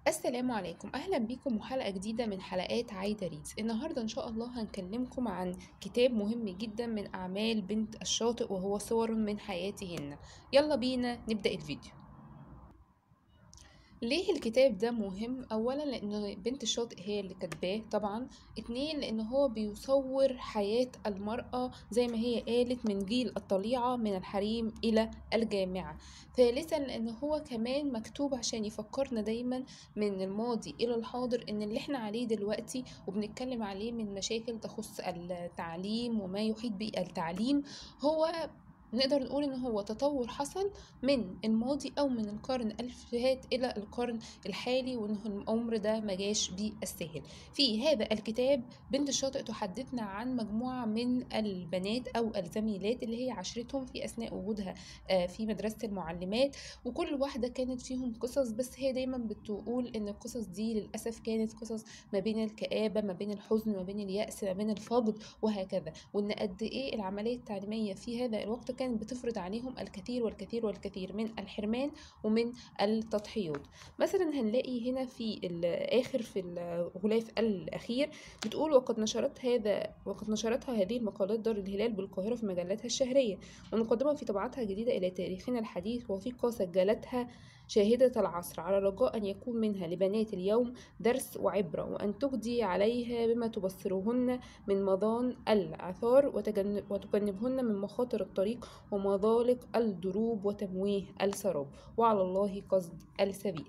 السلام عليكم اهلا بيكم وحلقه جديده من حلقات عايده ريدز النهارده ان شاء الله هنكلمكم عن كتاب مهم جدا من اعمال بنت الشاطئ وهو صور من حياتهن يلا بينا نبدا الفيديو ليه الكتاب ده مهم اولا لان بنت الشاطئ هي اللي كاتباه طبعا اتنين لان هو بيصور حياة المرأة زي ما هي قالت من جيل الطليعة من الحريم الى الجامعة ثالثا لان هو كمان مكتوب عشان يفكرنا دايما من الماضي الى الحاضر ان اللي احنا عليه دلوقتي وبنتكلم عليه من مشاكل تخص التعليم وما يحيط بالتعليم هو نقدر نقول ان هو تطور حصل من الماضي او من القرن الفات الى القرن الحالي وان الامر ده ما جاش بالسهل في هذا الكتاب بنت الشاطئ تحدثنا عن مجموعه من البنات او الزميلات اللي هي عشرتهم في اثناء وجودها في مدرسه المعلمات وكل واحده كانت فيهم قصص بس هي دايما بتقول ان القصص دي للاسف كانت قصص ما بين الكآبه ما بين الحزن ما بين اليأس ما بين الفقد وهكذا وان قد ايه العمليه التعليميه في هذا الوقت كانت بتفرض عليهم الكثير والكثير والكثير من الحرمان ومن التضحيات مثلا هنلاقي هنا في الاخر في الغلاف الاخير بتقول وقد نشرت هذا وقد نشرتها هذه المقالات دار الهلال بالقاهره في مجلاتها الشهريه ونقدمها في طبعتها الجديده الى تاريخنا الحديث وثيقه سجلتها شاهدة العصر على رجاء أن يكون منها لبنات اليوم درس وعبرة وأن تجدي عليها بما تبصرهن من مضان العثار وتجنب وتجنبهن من مخاطر الطريق ومضالق الدروب وتمويه السراب وعلى الله قصد السبيل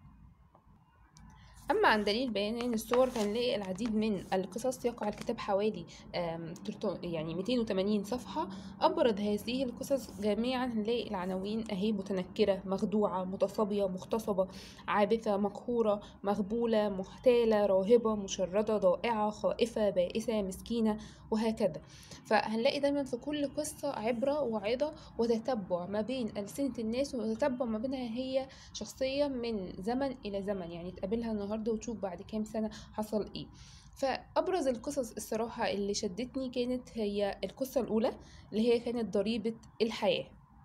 أما عن دليل بيان الصور فهنلاقي العديد من القصص يقع الكتاب حوالي يعني 280 صفحة أبرز هذه القصص جميعا هنلاقي العناوين أهي متنكرة مخدوعة متصابية مغتصبة عابثة مقهورة مغبولة محتالة راهبة مشردة ضائعة خائفة بائسة مسكينة وهكذا فهنلاقي دايما في كل قصة عبرة وعظة وتتبع ما بين ألسنة الناس وتتبع ما بينها هي شخصية من زمن إلى زمن يعني تقابلها النهاردة وتشوف بعد كام سنة حصل إيه فأبرز القصص الصراحة اللي شدتني كانت هي القصة الأولى اللي هي كانت ضريبة الحياة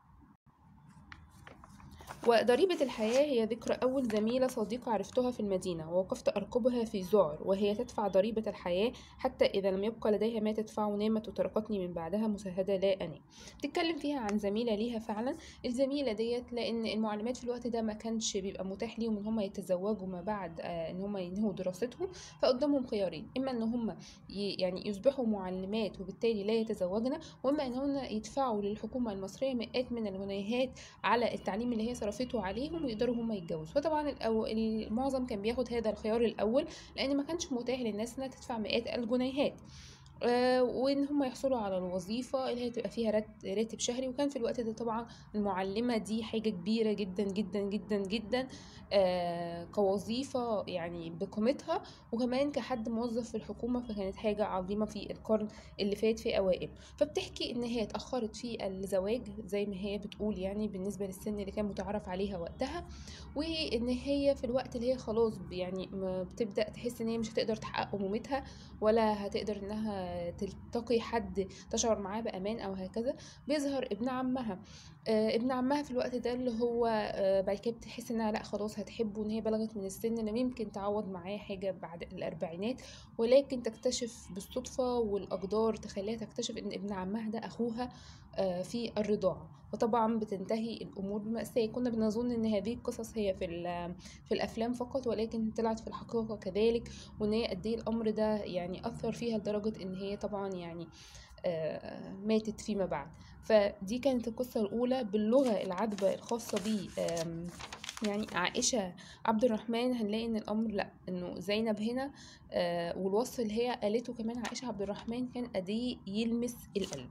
وضريبة الحياة هي ذكرى أول زميلة صديقة عرفتها في المدينة ووقفت أرقبها في ذعر وهي تدفع ضريبة الحياة حتى إذا لم يبقى لديها ما تدفع نامت وتركتني من بعدها مسهدة لا أنام بتتكلم فيها عن زميلة ليها فعلا الزميلة ديت لأن المعلمات في الوقت ده ما كانش بيبقى متاح ليهم إن هم يتزوجوا ما بعد آه إن هم ينهوا دراستهم فقدامهم خيارين إما إن هم يعني يصبحوا معلمات وبالتالي لا يتزوجن وإما إن هم يدفعوا للحكومة المصرية مئات من الجنيهات على التعليم اللي هي صرفته صرفته عليهم ويقدروا هم يتجوزوا فطبعا الأو... المعظم كان بياخد هذا الخيار الاول لان ما كانش متاح للناس انها تدفع مئات الجنيهات آه وان هم يحصلوا على الوظيفه اللي هي تبقى فيها راتب شهري وكان في الوقت ده طبعا المعلمه دي حاجه كبيره جدا جدا جدا جدا آه كوظيفه يعني بقيمتها وكمان كحد موظف في الحكومه فكانت حاجه عظيمه في القرن اللي فات في اوائل فبتحكي ان هي اتاخرت في الزواج زي ما هي بتقول يعني بالنسبه للسن اللي كان متعارف عليها وقتها وان هي في الوقت اللي هي خلاص يعني بتبدا تحس ان هي مش هتقدر تحقق امومتها ولا هتقدر انها تلتقي حد تشعر معاه بامان او هكذا بيظهر ابن عمها آه ابن عمها في الوقت ده اللي هو آه بعد كده بتحس انها لا خلاص هتحبه ان هي بلغت من السن اللي ممكن تعوض معاه حاجه بعد الاربعينات ولكن تكتشف بالصدفه والاقدار تخليها تكتشف ان ابن عمها ده اخوها آه في الرضاعه وطبعا بتنتهي الامور بمأساة كنا بنظن ان هذه القصص هي في في الافلام فقط ولكن طلعت في الحقيقه كذلك وان هي قد ايه الامر ده يعني اثر فيها لدرجه ان هي طبعا يعني آه ماتت فيما بعد فدي كانت القصة الأولى باللغة العذبة الخاصة ب يعني عائشة عبد الرحمن هنلاقي ان الامر لا انه زينب هنا آه والوصف اللي هي قالته كمان عائشة عبد الرحمن كان قد يلمس القلب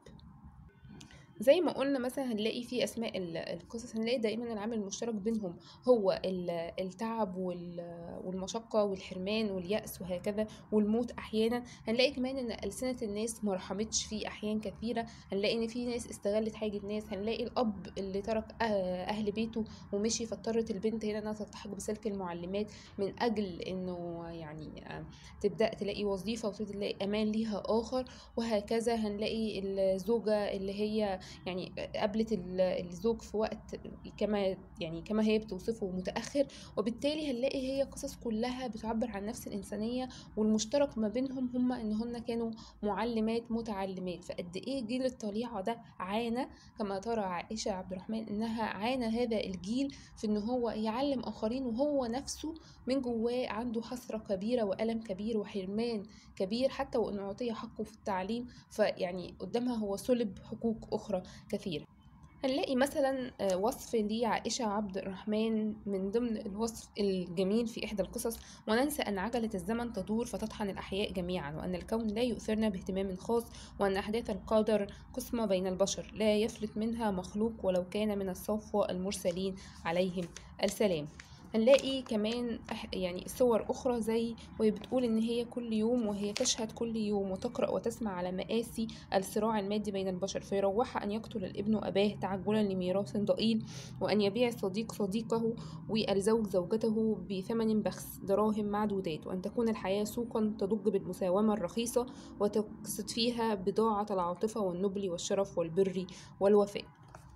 زي ما قلنا مثلا هنلاقي في اسماء القصص هنلاقي دايما العامل المشترك بينهم هو التعب والمشقه والحرمان واليأس وهكذا والموت احيانا هنلاقي كمان ان السنه الناس ما رحمتش في احيان كثيره هنلاقي ان في ناس استغلت حاجه ناس هنلاقي الاب اللي ترك اهل بيته ومشي فاضطرت البنت هنا انها تلتحق بسلك المعلمات من اجل انه يعني تبدا تلاقي وظيفه وتلاقي امان ليها اخر وهكذا هنلاقي الزوجه اللي هي يعني قابلت الزوج في وقت كما يعني كما هي بتوصفه متاخر وبالتالي هنلاقي هي قصص كلها بتعبر عن نفس الانسانيه والمشترك ما بينهم هما ان هن كانوا معلمات متعلمات فقد ايه جيل الطليعه ده عانى كما ترى عائشه عبد الرحمن انها عانى هذا الجيل في ان هو يعلم اخرين وهو نفسه من جواه عنده حسره كبيره والم كبير وحرمان كبير حتى وان اعطي حقه في التعليم فيعني قدامها هو سلب حقوق اخرى كثيره هنلاقي مثلا آه، وصف لعائشة عبد الرحمن من ضمن الوصف الجميل في إحدى القصص وننسى أن عجلة الزمن تدور فتطحن الأحياء جميعا وأن الكون لا يؤثرنا باهتمام خاص وأن أحداث القدر قسمة بين البشر لا يفلت منها مخلوق ولو كان من الصفوة المرسلين عليهم السلام هنلاقي كمان يعني صور أخرى زي وهي بتقول إن هي كل يوم وهي تشهد كل يوم وتقرأ وتسمع على مآسي الصراع المادي بين البشر فيروح أن يقتل الابن أباه تعجلا لميراث ضئيل وأن يبيع الصديق صديقه والزوج زوجته بثمن بخس دراهم معدودات وأن تكون الحياة سوقا تضج بالمساومة الرخيصة وتقصد فيها بضاعة العاطفة والنبل والشرف والبر والوفاء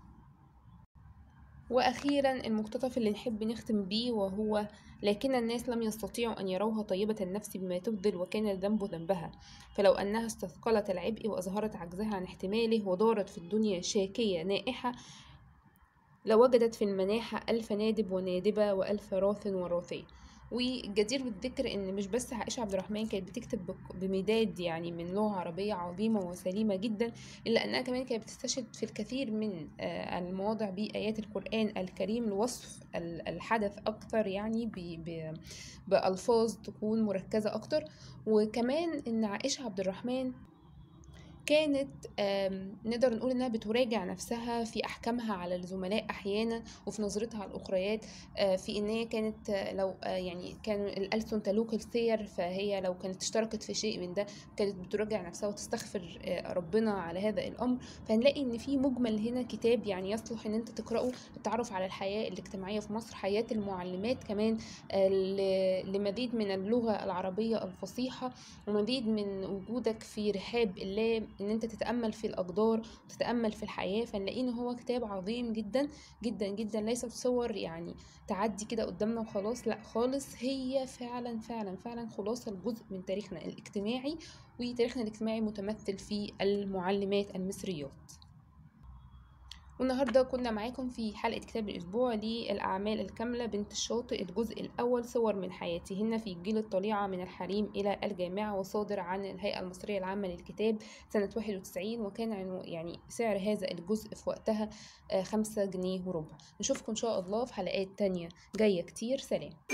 وأخيرا المقتطف اللي نحب نختم بيه وهو لكن الناس لم يستطيعوا أن يروها طيبة النفس بما تبذل وكان الذنب ذنبها فلو أنها استثقلت العبء وأظهرت عجزها عن احتماله ودارت في الدنيا شاكية نائحة لوجدت في المناحة ألف نادب ونادبة وألف راث وراثي وجدير بالذكر ان مش بس عائشه عبد الرحمن كانت بتكتب بمداد يعني من لغه عربيه عظيمه وسليمه جدا الا انها كمان كانت بتستشهد في الكثير من آه، المواضع بايات القران الكريم لوصف الحدث اكثر يعني بالفاظ تكون مركزه اكتر وكمان ان عائشه عبد الرحمن كانت نقدر نقول انها بتراجع نفسها في احكامها على الزملاء احيانا وفي نظرتها على الاخريات آه، في ان هي كانت آه، لو آه، يعني كان الالسن تلوك السير فهي لو كانت اشتركت في شيء من ده كانت بتراجع نفسها وتستغفر ربنا على هذا الامر فهنلاقي ان في مجمل هنا كتاب يعني يصلح ان انت تقراه التعرف على الحياه الاجتماعيه في مصر حياه المعلمات كمان لمزيد من اللغه العربيه الفصيحه ومزيد من وجودك في رحاب الله ان انت تتامل في الاقدار وتتامل في الحياه فنلاقيه ان هو كتاب عظيم جدا جدا جدا ليست صور يعني تعدي كده قدامنا وخلاص لا خالص هي فعلا فعلا فعلا خلاصه الجزء من تاريخنا الاجتماعي وتاريخنا الاجتماعي متمثل في المعلمات المصريات والنهارده كنا معاكم في حلقة كتاب الأسبوع للأعمال الكاملة بنت الشاطئ الجزء الأول صور من حياتهن في جيل الطليعة من الحريم إلى الجامعة وصادر عن الهيئة المصرية العامة للكتاب سنة 91 وكان يعني سعر هذا الجزء في وقتها آه، خمسة جنيه وربع نشوفكم إن شاء الله في حلقات تانية جاية كتير سلام